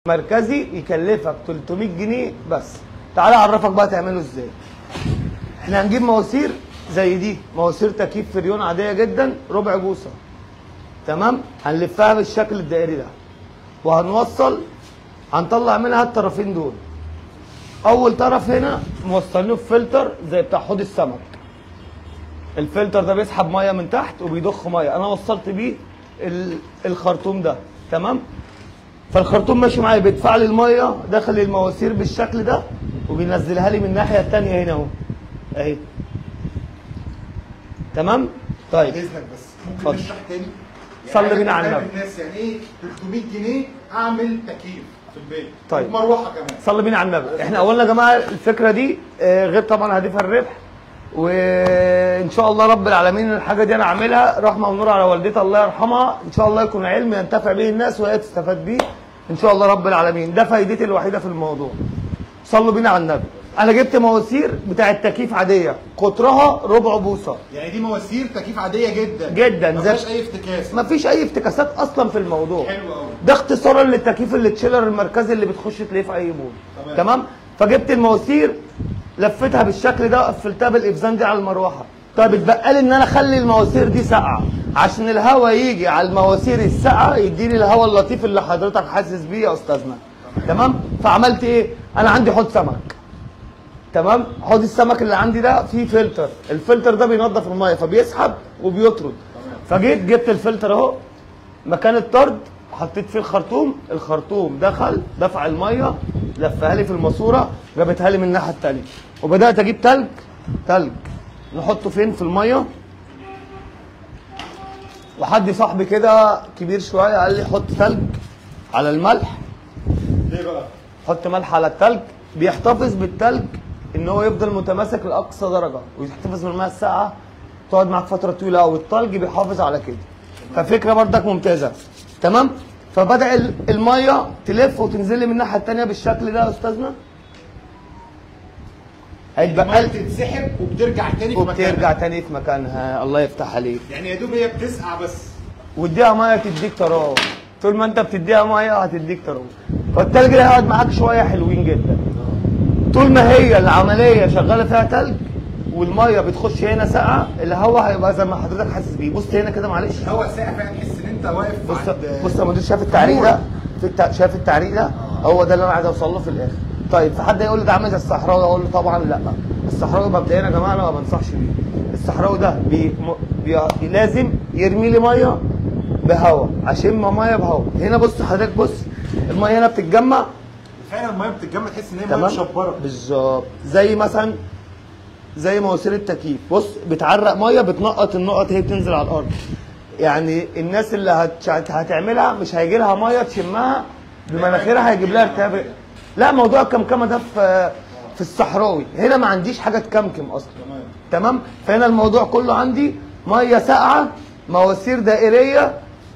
مركزي يكلفك 300 جنيه بس تعالى اعرفك بقى تعمله ازاي احنا هنجيب مواسير زي دي مواسير تكييف فريون عاديه جدا ربع بوصه تمام هنلفها بالشكل الدائري ده وهنوصل هنطلع منها الطرفين دول اول طرف هنا موصلينه بفلتر زي بتاع حوض السمك الفلتر ده بيسحب ميه من تحت وبيضخ ميه انا وصلت بيه ال- الخرطوم ده تمام فالخرطوم ماشي معايا بيدفع لي الميه داخل المواسير بالشكل ده وبينزلها لي من الناحيه الثانيه هنا اهو اهي تمام طيب باذنك بس ممكن اتفضل. نشرح تاني صلي يعني بينا على أنا النبي. الناس يعني ايه 300 جنيه اعمل تكييف في البيت طيب. مروحه كمان صلي بينا على النبي احنا اولا يا جماعه الفكره دي آه، غير طبعا هدفها الربح وان شاء الله رب العالمين الحاجه دي انا عاملها رحمه ونور على والدتي الله يرحمها ان شاء الله يكون علم ينتفع به الناس وهي تستفاد بيه ان شاء الله رب العالمين ده فايدتي الوحيده في الموضوع صلوا بينا على النبي انا جبت مواسير بتاعه تكييف عاديه قطرها ربع بوصه يعني دي مواسير تكييف عاديه جدا جدا. ما زي- فيهاش اي افتكاس مفيش اي افتكاسات اصلا في الموضوع حلو قوي ده اختصارا للتكييف اللي تشيلر المركزي اللي بتخش تلاقيه في اي بول تمام. تمام فجبت المواسير لفيتها بالشكل ده وقفلتها الافزان دي على المروحه طيب اتبقى لي ان انا اخلي المواسير دي ساقعه عشان الهواء يجي على المواسير الساقعه يديني الهواء اللطيف اللي حضرتك حاسس بيه يا استاذنا تمام فعملت ايه انا عندي حوض سمك تمام حوض السمك اللي عندي ده فيه فلتر الفلتر ده بينظف الميه فبيسحب وبيطرد فجيت جبت الفلتر اهو مكان الطرد حطيت فيه الخرطوم الخرطوم دخل دفع الميه لفها لي في الماسوره جابتها لي من الناحيه الثانيه وبدات اجيب تلج تلج نحطه فين في الميه وحد صاحبي كده كبير شويه قال لي حط تلج على الملح ليه بقى؟ حط ملح على التلج بيحتفظ بالتلج ان هو يفضل متماسك لاقصى درجه ويحتفظ من الماء الساقعه تقعد معاك فتره طويله قوي التلج بيحافظ على كده ففكره بردك ممتازه تمام فبدا ال- الميه تلف وتنزل لي من الناحيه الثانيه بالشكل ده يا استاذنا هيتبقى الميه لي بتتسحب وبترجع تاني في وبترجع مكانها تاني في مكانها الله يفتح عليك يعني يا دوب هي بتسقع بس واديها ميه تديك تراب طول ما انت بتديها ميه هتديك تراب فالتلج ده هيقعد معاك شويه حلوين جدا طول ما هي العمليه شغاله فيها تلج والميه بتخش هنا ساقعه الهواء هيبقى زي ما حضرتك حاسس بيه بص هنا كده معلش الهواء ساقع فعلا تحس ان انت واقف بص عند بص يا مدير شايف التعريق ده في التع... شايف التعريق ده هو ده اللي انا عايز اوصل له في الاخر طيب في حد يقول لي ده عامل زي الصحراوي اقول له طبعا لا الصحراوي مبدئيا يا جماعه انا ما بنصحش بيه الصحراوي ده بي... م... بي... لازم يرمي لي ميه بهواء اشم ميه بهواء هنا بص حضرتك بص الميه هنا بتتجمع فعلا الميه بتتجمع تحس ان هي ميه تمام مشبره بالظبط زي مثلا زي مواسير التكييف بص بتعرق ميه بتنقط النقط هي بتنزل على الارض يعني الناس اللي هت... هتعملها مش هيجي لها ميه تشمها بمناخيرها هيجيب لها ارتجاب لا موضوع الكمكمه ده في في الصحراوي هنا ما عنديش حاجه تكمكم اصلا تمام تمام فهنا الموضوع كله عندي ميه ساقعه مواسير دائريه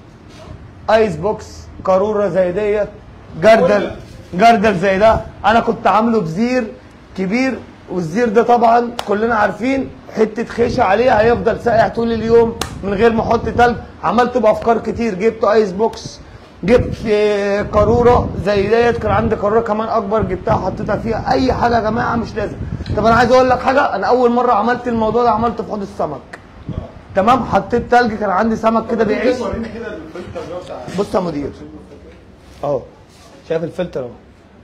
ايس بوكس قاروره زي ديت جردل جردل زي ده انا كنت عامله بزير كبير والزير ده طبعا كلنا عارفين حته خيشه عليه هيفضل ساقع طول اليوم من غير ما احط تلج عملته بافكار كتير جبت ايس بوكس جبت آه، قاروره زي ديت كان عندي قاروره كمان اكبر جبتها حطيتها فيها اي حاجه يا جماعه مش لازم طب انا عايز اقول لك حاجه انا اول مره عملت الموضوع ده عملته في حوض السمك تمام حطيت تلج كان عندي سمك كده بيعيش ورينا كده الفلتر ده بتاع بص يا مدير اهو شايف الفلتر اهو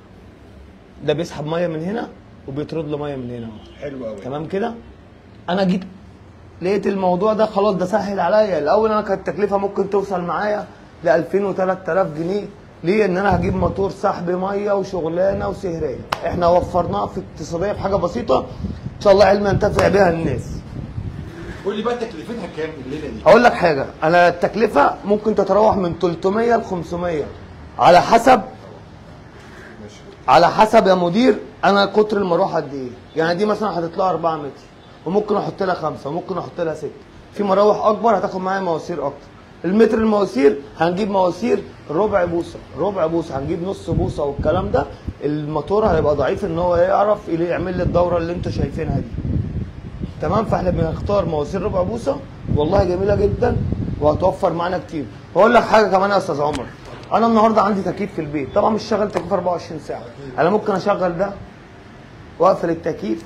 ده بيسحب ميه من هنا وبيطرد له ميه من هنا اهو حلو قوي تمام كده انا جيت لقيت الموضوع ده خلاص ده سهل عليا الاول انا كانت التكلفه ممكن توصل معايا ل 2000 و 3000 جنيه ليه ان انا هجيب موتور سحب ميه وشغلانه وسهريه احنا وفرناها في اقتصاديه بحاجه بسيطه ان شاء الله علم ينتفع بها الناس قول لي بقى تكلفتها كام الليله دي؟ هقول لك حاجه انا التكلفه ممكن تتراوح من 300 ل 500 على حسب ماشي على حسب يا مدير انا قطر المروحه قد ايه يعني دي مثلا هتطلع 4 متر وممكن احط لها خمسه وممكن احط لها سته في مراوح اكبر هتاخد معايا مواسير اكتر المتر المواسير هنجيب مواسير ربع بوصه ربع بوصه هنجيب نص بوصه والكلام ده الموتور هيبقى ضعيف ان هو يعرف يعمل لي الدوره اللي انتوا شايفينها دي تمام فاحنا بنختار مواسير ربع بوصه والله جميله جدا وهتوفر معانا كتير واقول لك حاجه كمان يا استاذ عمر انا النهارده عندي تكييف في البيت طبعا مش شغال تكييف 24 ساعه انا ممكن اشغل ده واقفل التكييف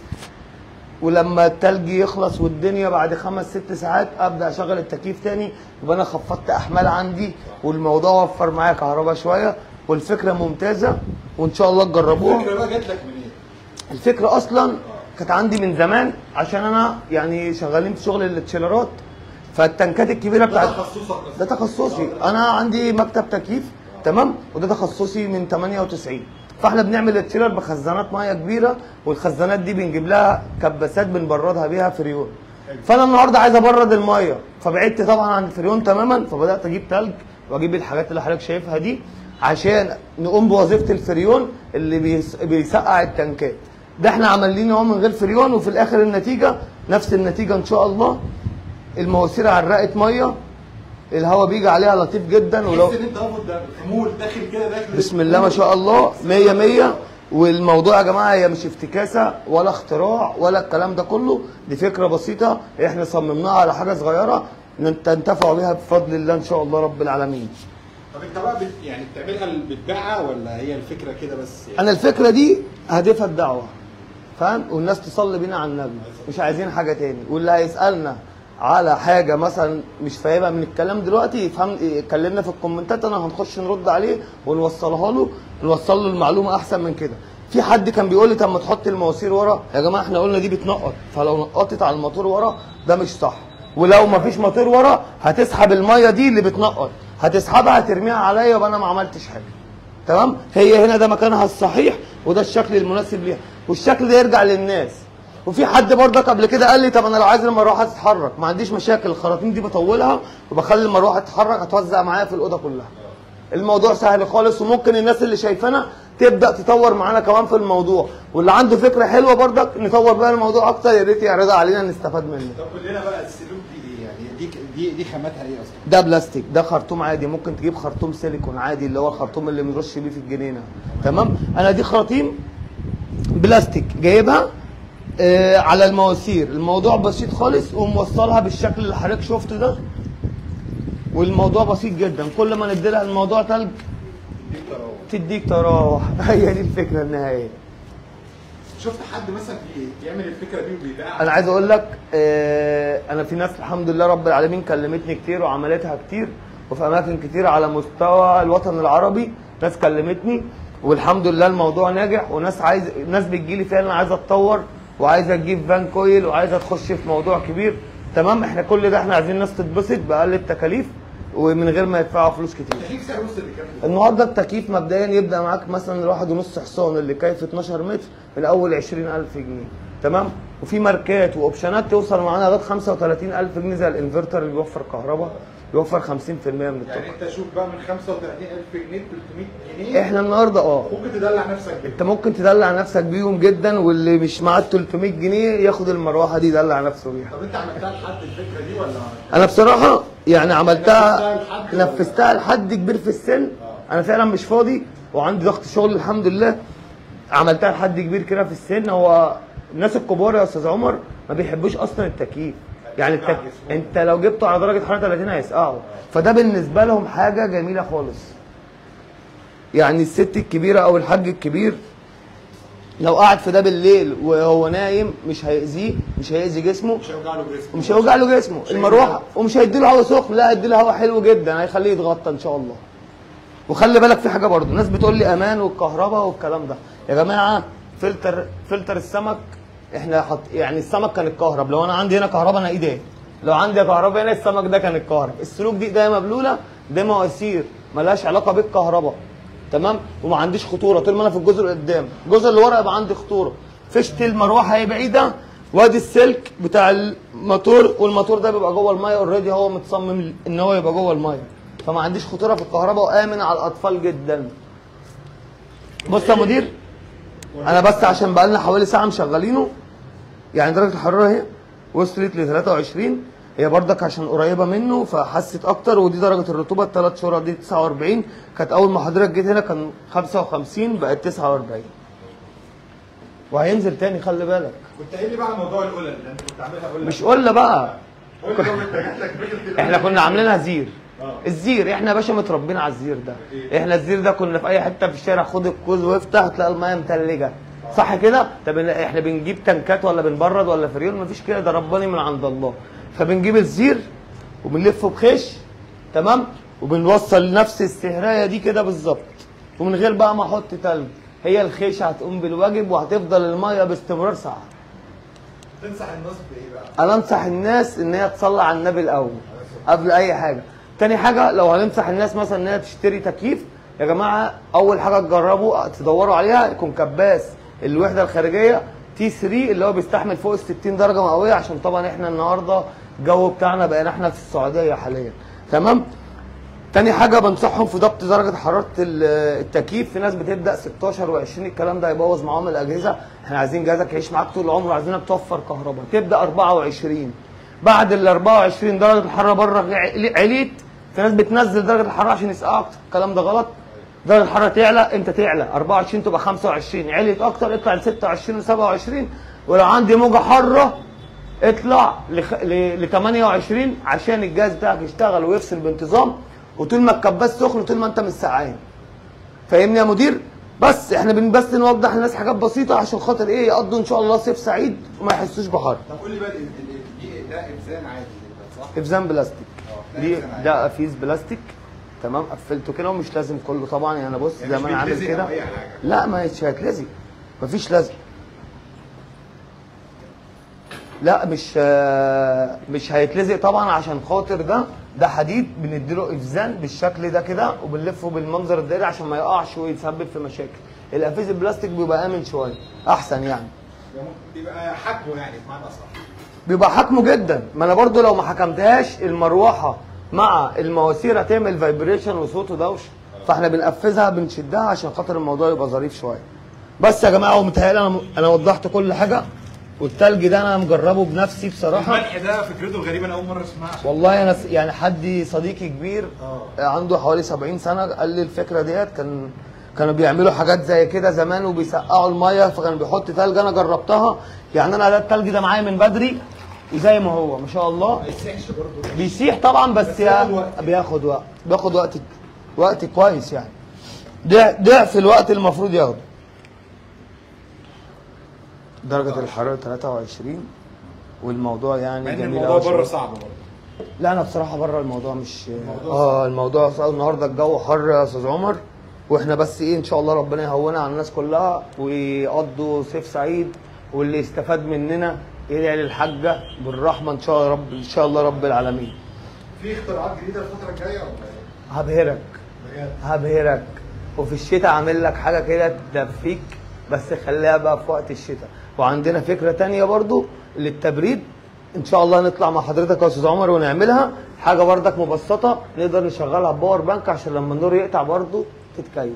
ولما التلج يخلص والدنيا بعد خمس ست ساعات ابدا اشغل التكييف تاني يبقى انا خفضت احمال عندي والموضوع وفر معايا كهرباء شويه والفكره ممتازه وان شاء الله تجربوها الفكره بقى جات لك منين؟ الفكره اصلا كانت عندي من زمان عشان انا يعني شغالين في شغل التشيلرات فالتنكات الكبيره ده بتاعت تخصصك ده تخصصي انا عندي مكتب تكييف تمام وده تخصصي من 98 فاحنا بنعمل التشيلر بخزانات ميه كبيره والخزانات دي بنجيب لها كباسات بنبردها بيها فريون فانا النهارده عايز ابرد الميه فبعدت طبعا عن الفريون تماما فبدات اجيب تلج واجيب الحاجات اللي حضرتك شايفها دي عشان نقوم بوظيفه الفريون اللي بيس- بيسقع التنكات ده احنا عاملين اهو من غير فريون وفي الاخر النتيجه نفس النتيجه ان شاء الله المواسير عرقت ميه الهواء بيجي عليها لطيف جدا ولو تحس ان انت واخد ده حمول داخل كده داخل بسم الله ما شاء الله مية مية والموضوع يا جماعة هي مش افتكاسة ولا اختراع ولا الكلام ده كله دي فكرة بسيطة احنا صممناها على حاجة صغيرة ن- تنتفعوا بيها بفضل الله ان شاء الله رب العالمين طب انت بقى بت... يعني بتعملها بتبيعها ولا هي الفكره كده بس يعني انا الفكرة دي هدفها الدعوة فاهم والناس تصلي بينا على النبي مش عايزين حاجة تاني واللي هيسألنا على حاجة مثلا مش فاهمها من الكلام دلوقتي يفهم يكلمنا في الكومنتات انا هنخش نرد عليه ونوصلها له نوصل له المعلومة احسن من كده في حد كان بيقول لي طب ما تحط المواسير ورا يا جماعة احنا قلنا دي بتنقط فلو نقطت على الموتور ورا ده مش صح ولو ما فيش موتور ورا هتسحب المية دي اللي بتنقط هتسحبها هترميها عليا يبقى انا ما عملتش حاجة تمام هي هنا ده مكانها الصحيح وده الشكل المناسب ليها والشكل ده يرجع للناس وفي حد برضك قبل كده قال لي طب انا لو عايز المروحه تتحرك ما عنديش مشاكل الخراطيم دي بطولها وبخلي المروحه تتحرك هتوزع معايا في الاوضه كلها الموضوع سهل خالص وممكن الناس اللي شايفانا تبدا تطور معانا كمان في الموضوع واللي عنده فكره حلوه برضك نطور بقى الموضوع اكتر يا ريت يعرضها علينا نستفاد منه طب قول لنا بقى السلوك دي ايه يعني دي دي دي خاماتها ايه اصلا؟ ده بلاستيك ده خرطوم عادي ممكن تجيب خرطوم سيليكون عادي اللي هو الخرطوم اللي بنرش بيه في الجنينه تمام انا دي خراطيم بلاستيك جايبها آه على المواسير الموضوع بسيط خالص وموصلها بالشكل اللي حضرتك شفته ده والموضوع بسيط جدا كل ما ندي لها الموضوع تلج دي تراوح تديك تراوح هي دي الفكره النهائيه شفت حد مثلا بي- بيعمل الفكره دي وبيبيعها انا عايز اقول لك آه، انا في ناس الحمد لله رب العالمين كلمتني كتير وعملتها كتير وفي اماكن كتير على مستوى الوطن العربي ناس كلمتني والحمد لله الموضوع ناجح وناس عايز ناس بتجيلي فعلا عايزه تطور وعايزه تجيب فان كويل وعايزه تخش في موضوع كبير تمام احنا كل ده احنا عايزين الناس تتبسط باقل التكاليف ومن غير ما يدفعوا فلوس كتير التكييف سعره وصل لكام؟ النهارده التكييف مبدئيا يبدا معاك مثلا الواحد ونص حصان اللي كيف 12 متر من اول 20000 جنيه تمام وفي ماركات واوبشنات توصل معانا لغايه 35000 جنيه زي الانفرتر اللي بيوفر كهرباء يوفر 50% من يعني الطاقه انت شوف بقى من 35000 جنيه 300 جنيه احنا النهارده اه ممكن تدلع نفسك بيه انت ممكن تدلع نفسك بيهم جدا واللي مش معاه 300 جنيه ياخد المروحه دي يدلع نفسه بيها طب انت عملتها لحد الفكره دي ولا انا بصراحه يعني عملتها نفذتها لحد- نفذتها لحد كبير في السن انا فعلا مش فاضي وعندي ضغط شغل الحمد لله عملتها لحد كبير كده في السن هو الناس الكبار يا استاذ عمر ما بيحبوش اصلا التكييف يعني التك... انت لو جبته على درجه حراره 30 هيسقعوا فده بالنسبه لهم حاجه جميله خالص يعني الست الكبيره او الحاج الكبير لو قعد في ده بالليل وهو نايم مش هيأذيه مش هيأذي جسمه مش هيوجع له جسمه ومش هيوجع له جسمه المروحه ومش هيدي له هواء سخن لا هيدي له هواء حلو جدا هيخليه يتغطى ان شاء الله وخلي بالك في حاجه برضو الناس بتقول لي امان والكهرباء والكلام ده يا جماعه فلتر فلتر السمك احنا حط يعني السمك كان الكهرب لو انا عندي هنا كهرباء انا ايديه لو عندي كهرباء هنا السمك ده كان الكهرب السلوك دي ده مبلوله ده مواسير ملهاش علاقه بالكهرباء تمام وما عنديش خطوره طول ما انا في الجزء اللي قدام الجزء اللي ورا يبقى عندي خطوره فيشت المروحه هي بعيده وادي السلك بتاع الموتور والموتور ده بيبقى جوه الميه اوريدي هو متصمم ان هو يبقى جوه الميه فما عنديش خطوره في الكهرباء وامن على الاطفال جدا بص يا مدير انا بس عشان بقالنا حوالي ساعه مشغلينه يعني درجه الحراره اهي وصلت ل 23 هي بردك عشان قريبه منه فحست اكتر ودي درجه الرطوبه الثلاث شهور دي 49 كانت اول ما حضرتك جيت هنا كان 55 بقت 49 وهينزل تاني خلي بالك كنت قايل لي بقى على موضوع القلل اللي انت كنت عاملها قلل مش قله بقى قلل لو انت جات لك فكره احنا كنا عاملينها زير آه. الزير احنا يا باشا متربيين على الزير ده احنا الزير ده كنا في اي حته في الشارع خد الكوز وافتح تلاقي الميه متلجه صح كده طب احنا بنجيب تنكات ولا بنبرد ولا فريون مفيش كده ده رباني من عند الله فبنجيب الزير وبنلفه بخش تمام وبنوصل نفس السهرايه دي كده بالظبط ومن غير بقى ما احط تلج هي الخيشه هتقوم بالواجب وهتفضل الميه باستمرار ساعه تنصح الناس بايه بقى؟ انا انصح الناس ان هي تصلي على النبي الاول قبل اي حاجه تاني حاجه لو هننصح الناس مثلا ان هي تشتري تكييف يا جماعه اول حاجه تجربوا تدوروا عليها يكون كباس الوحده الخارجيه تي 3 اللي هو بيستحمل فوق ال 60 درجه مئويه عشان طبعا احنا النهارده الجو بتاعنا بقينا احنا في السعوديه حاليا تمام تاني حاجه بنصحهم في ضبط درجه حراره ال- التكييف في ناس بتبدا 16 و20 الكلام ده هيبوظ معاهم الاجهزه احنا عايزين جهازك يعيش معاك طول العمر عايزينك توفر كهرباء تبدا 24 بعد ال 24 درجه الحراره بره عل- عليت في ناس بتنزل درجه الحراره عشان يسقع اكتر الكلام ده غلط درجه الحراره تعلى انت تعلى 24 تبقى 25 عليت اكتر اطلع ل 26 و 27 ولو عندي موجه حاره اطلع لخ... ل... ل 28 عشان الجهاز بتاعك يشتغل ويفصل بانتظام وطول ما الكباس سخن وطول ما انت مش سقعان فاهمني يا مدير بس احنا بن بس نوضح للناس حاجات بسيطه عشان خاطر ايه يقضوا ان شاء الله صيف سعيد وما يحسوش بحر طب قول لي بقى ال- ال- دي ده ابزان عادي ده صح؟ افزان بلاستيك اه، ده دي إفزان عادي. ده افيز بلاستيك تمام قفلته كده ومش لازم كله طبعا يعني بص يعني زي مش ما انا عامل بيتلزق كده أو أي حاجة. لا ما مش هيتلزق مفيش لزق لا مش آه، مش هيتلزق طبعا عشان خاطر ده ده حديد بنديله افزان بالشكل ده كده وبنلفه بالمنظر الدائري عشان ما يقعش ويتسبب في مشاكل الافيز البلاستيك بيبقى امن شويه احسن يعني بيبقى حجمه يعني بمعنى صح بيبقى حكمه جدا ما انا برضو لو ما حكمتهاش المروحه مع المواسير هتعمل فايبريشن وصوت ودوشه فاحنا بنقفزها بنشدها عشان خاطر الموضوع يبقى ظريف شويه بس يا جماعه ومتهيألي انا انا وضحت كل حاجه والتلج ده انا مجربه بنفسي بصراحه الملح ده فكرته غريبه انا اول مره اسمعها والله انا س- يعني حد صديقي كبير اه. عنده حوالي 70 سنه قال لي الفكره ديت كان كانوا بيعملوا حاجات زي كده زمان وبيسقعوا الميه فكان بيحط تلج انا جربتها يعني انا ده التلج ده معايا من بدري وزي ما هو ما شاء الله ما يسيحش برضه بيسيح طبعا بس, بس يا بياخد وقت. بياخد وقت بياخد وقت وقت كويس يعني ضع- ضعف الوقت المفروض ياخده درجة الحرارة 23 والموضوع يعني مع ان جميل الموضوع أوي بره شوية. صعب برضه لا انا بصراحه بره الموضوع مش الموضوع اه الموضوع صعب النهارده الجو حر يا استاذ عمر واحنا بس ايه ان شاء الله ربنا يهونها على الناس كلها ويقضوا صيف سعيد واللي استفاد مننا يدعي للحاجه بالرحمه ان شاء الله رب ان شاء الله رب العالمين في اختراعات جديده الفتره الجايه ولا ايه؟ هبهرك بجد هبهرك وفي الشتاء عامل لك حاجه كده تدفيك بس خليها بقى في وقت الشتاء وعندنا فكره تانية برضو للتبريد ان شاء الله نطلع مع حضرتك يا استاذ عمر ونعملها حاجه بردك مبسطه نقدر نشغلها بباور بانك عشان لما النور يقطع برضو تتكيف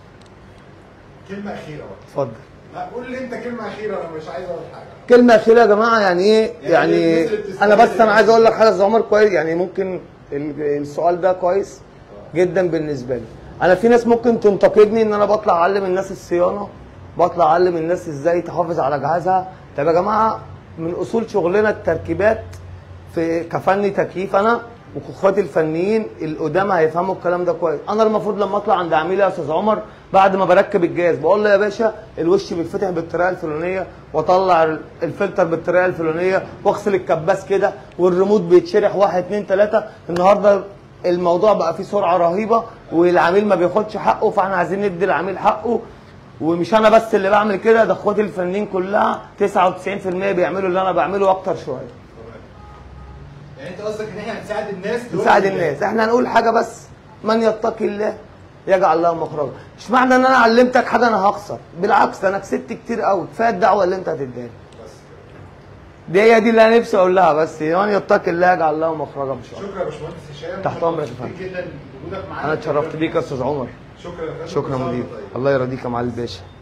كلمه اخيره بقى اتفضل لا قول لي انت كلمه اخيره انا مش عايز اقول حاجه كلمه اخيره يا جماعه يعني ايه يعني يعني الناس اللي بتستفيد انا بس انا عايز يعني. اقول لك حاجه يا استاذ عمر كويس يعني ممكن ال- السؤال ده كويس جدا بالنسبه لي انا في ناس ممكن تنتقدني ان انا بطلع اعلم الناس الصيانه بطلع اعلم الناس ازاي تحافظ على جهازها طب يا جماعه من اصول شغلنا التركيبات في كفني تكييف انا واخواتي الفنيين القدامى هيفهموا الكلام ده كويس انا المفروض لما اطلع عند عميل يا استاذ عمر بعد ما بركب الجهاز بقول له يا باشا الوش بيتفتح بالطريقه الفلانيه واطلع الفلتر بالطريقه الفلانيه واغسل الكباس كده والريموت بيتشرح واحد اتنين تلاته النهارده الموضوع بقى فيه سرعه رهيبه والعميل ما بياخدش حقه فاحنا عايزين ندي العميل حقه ومش انا بس اللي بعمل كده ده اخواتي الفنيين كلها 99% بيعملوا اللي انا بعمله اكتر شويه يعني انت قصدك ان احنا هنساعد الناس نساعد الناس احنا هنقول حاجه بس من يتقي الله يجعل له مخرجا مش معنى ان انا علمتك حاجه انا هخسر بالعكس ده انا كسبت كتير قوي كفايه الدعوه اللي انت هتديها لي. بس دي هي دي اللي انا نفسي اقول لها بس من يتقي الله يجعل له مخرجا ان شاء الله شكرا يا باشمهندس هشام تحت أمرك يا مبسوطين فندم. جدا بوجودك معانا انا اتشرفت بيك يا استاذ عمر شكرا يا فندم شكرا كل سنة مدير وأنت طيب. الله يرضيك يا معالي الباشا